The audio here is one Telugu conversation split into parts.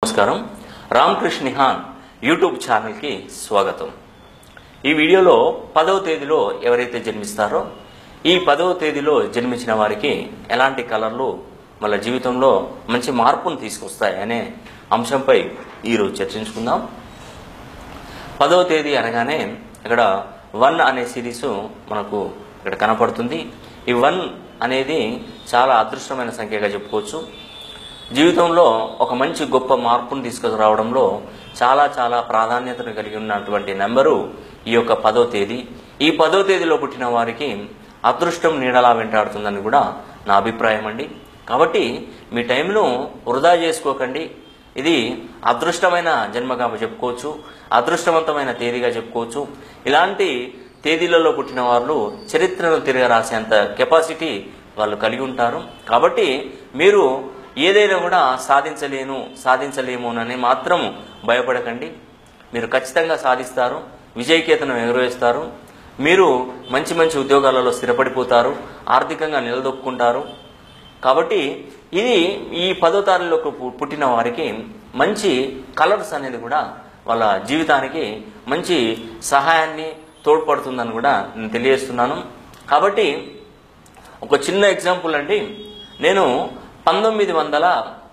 నమస్కారం రామకృష్ణ నిహాన్ యూట్యూబ్ ఛానల్కి స్వాగతం ఈ వీడియోలో పదవ తేదీలో ఎవరైతే జన్మిస్తారో ఈ పదవ తేదీలో జన్మించిన వారికి ఎలాంటి కలర్లు వాళ్ళ జీవితంలో మంచి మార్పును తీసుకొస్తాయి అనే అంశంపై ఈరోజు చర్చించుకుందాం పదవ తేదీ అనగానే ఇక్కడ వన్ అనే సిరీస్ మనకు ఇక్కడ కనపడుతుంది ఈ వన్ అనేది చాలా అదృష్టమైన సంఖ్యగా చెప్పుకోవచ్చు జీవితంలో ఒక మంచి గొప్ప మార్పును తీసుకురావడంలో చాలా చాలా ప్రాధాన్యతను కలిగి ఉన్నటువంటి నెంబరు ఈ యొక్క పదో తేదీ ఈ పదో తేదీలో పుట్టిన వారికి అదృష్టం నీడలా వెంటాడుతుందని కూడా నా అభిప్రాయం అండి కాబట్టి మీ టైంను వృధా చేసుకోకండి ఇది అదృష్టమైన జన్మగా చెప్పుకోవచ్చు అదృష్టవంతమైన తేదీగా చెప్పుకోవచ్చు ఇలాంటి తేదీలలో పుట్టిన వాళ్ళు చరిత్రను తిరగ రాసేంత కెపాసిటీ వాళ్ళు కలిగి ఉంటారు కాబట్టి మీరు ఏదైనా కూడా సాధించలేను సాధించలేమోనని మాత్రం భయపడకండి మీరు ఖచ్చితంగా సాధిస్తారు విజయకేతనం ఎగురవేస్తారు మీరు మంచి మంచి ఉద్యోగాలలో స్థిరపడిపోతారు ఆర్థికంగా నిలదొక్కుంటారు కాబట్టి ఇది ఈ పదో తారీఖులోకి పు- పుట్టిన వారికి మంచి కలర్స్ అనేది కూడా వాళ్ళ జీవితానికి మంచి సహాయాన్ని తోడ్పడుతుందని కూడా నేను తెలియజేస్తున్నాను కాబట్టి ఒక చిన్న ఎగ్జాంపుల్ అండి నేను పంతొమ్మిది వందల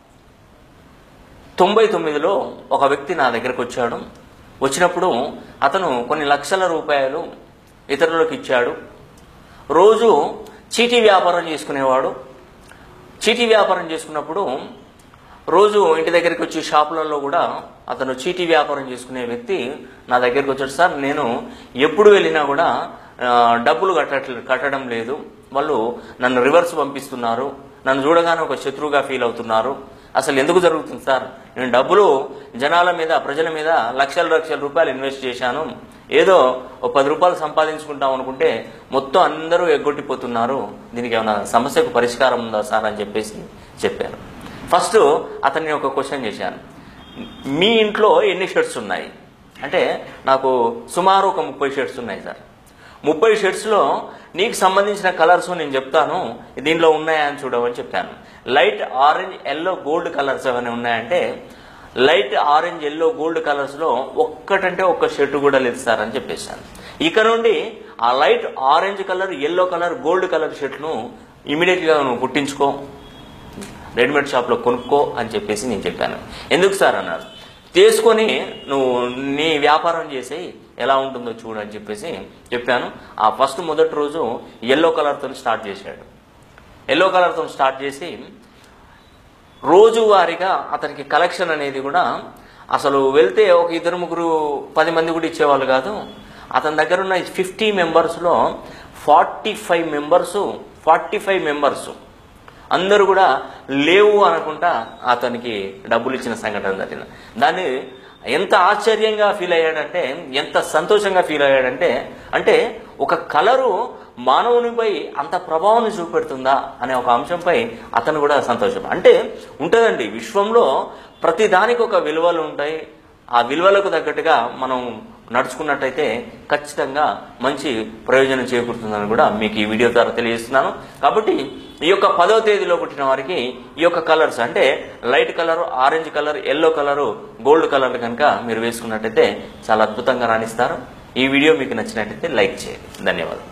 తొంభై తొమ్మిదిలో ఒక వ్యక్తి నా దగ్గరకు వచ్చాడు వచ్చినప్పుడు అతను కొన్ని లక్షల రూపాయలు ఇతరులకు ఇచ్చాడు రోజు చీటీ వ్యాపారం చేసుకునేవాడు చీటీ వ్యాపారం చేసుకున్నప్పుడు రోజు ఇంటి దగ్గరికి వచ్చి షాపులలో కూడా అతను చీటీ వ్యాపారం చేసుకునే వ్యక్తి నా దగ్గరికి వచ్చాడు సార్ నేను ఎప్పుడు వెళ్ళినా కూడా ఆ, డబ్బులు కట్టట్లే కట్టడం లేదు వాళ్ళు నన్ను రివర్స్ పంపిస్తున్నారు నన్ను చూడగానే ఒక శత్రువుగా ఫీల్ అవుతున్నారు అసలు ఎందుకు జరుగుతుంది సార్ నేను డబ్బులు జనాల మీద ప్రజల మీద లక్షల లక్షల రూపాయలు ఇన్వెస్ట్ చేశాను ఏదో ఒక పది రూపాయలు సంపాదించుకుంటాం అనుకుంటే మొత్తం అందరూ ఎగ్గొట్టిపోతున్నారు దీనికి ఏమైనా సమస్యకు పరిష్కారం ఉందా సార్ అని చెప్పేసి చెప్పారు ఫస్ట్ అతన్ని ఒక క్వశ్చన్ చేశాను మీ ఇంట్లో ఎన్ని షర్ట్స్ ఉన్నాయి అంటే నాకు సుమారు ఒక ముప్పై షర్ట్స్ ఉన్నాయి సార్ ముప్పై షర్ట్స్లో నీకు సంబంధించిన కలర్స్ నేను చెప్తాను దీనిలో ఉన్నాయా అని చూడమని చెప్పాను light orange yellow gold colours ఏమైనా ఉన్నాయంటే లైట్ ఆరెంజ్ ఎల్లో గోల్డ్ కలర్స్లో ఒక్కటంటే ఒక్క షర్ట్ కూడా లేదు సార్ అని చెప్పేశాను ఇక నుండి ఆ light orange colour yellow colour gold colour షర్ట్ను ఇమీడియట్గా నువ్వు పుట్టించుకో రెడీమేడ్ షాప్లో కొనుక్కో అని చెప్పేసి నేను చెప్పాను ఎందుకు సార్ అన్నారు తీసుకొని నువ్వు నీ వ్యాపారం చేసి ఎలా ఉంటుందో చూడు అని చెప్పేసి చెప్పాను ఆ ఫస్ట్ మొదటి రోజు ఎల్లో కలర్తో స్టార్ట్ చేశాడు ఎల్లో కలర్తో స్టార్ట్ చేసి రోజువారీగా అతనికి కలెక్షన్ అనేది కూడా అసలు వెళ్తే ఒక ఇద్దరు ముగ్గురు పది మంది కూడా ఇచ్చేవాళ్ళు కాదు అతని దగ్గర ఉన్న ఫిఫ్టీ మెంబర్స్లో forty five members forty five members అందరూ కూడా లేవు అనుకుంటా అతనికి డబ్బులు ఇచ్చిన సంఘటన జరిగింది దాన్ని ఎంత ఆశ్చర్యంగా ఫీల్ అయ్యాడంటే ఎంత సంతోషంగా ఫీల్ అయ్యాడంటే అంటే ఒక కలరు మానవునిపై అంత ప్రభావం చూపెడుతుందా అనే ఒక అంశంపై అతను కూడా సంతోషం అంటే ఉంటుందండి విశ్వంలో ప్రతి దానికి ఒక విలువలు ఉంటాయి ఆ విలువలకు తగ్గట్టుగా మనం నడుచుకున్నట్టయితే ఖచ్చితంగా మంచి ప్రయోజనం చేకూరుతుందని కూడా మీకు ఈ వీడియో ద్వారా తెలియజేస్తున్నాను కాబట్టి ఈ యొక్క పదవ తేదీలో పుట్టిన వారికి ఈ యొక్క కలర్స్ అంటే light colour orange colour yellow colour gold colour కనుక మీరు వేసుకున్నట్టయితే చాలా అద్భుతంగా రాణిస్తారు ఈ వీడియో మీకు నచ్చినట్టయితే లైక్ చేయండి ధన్యవాదాలు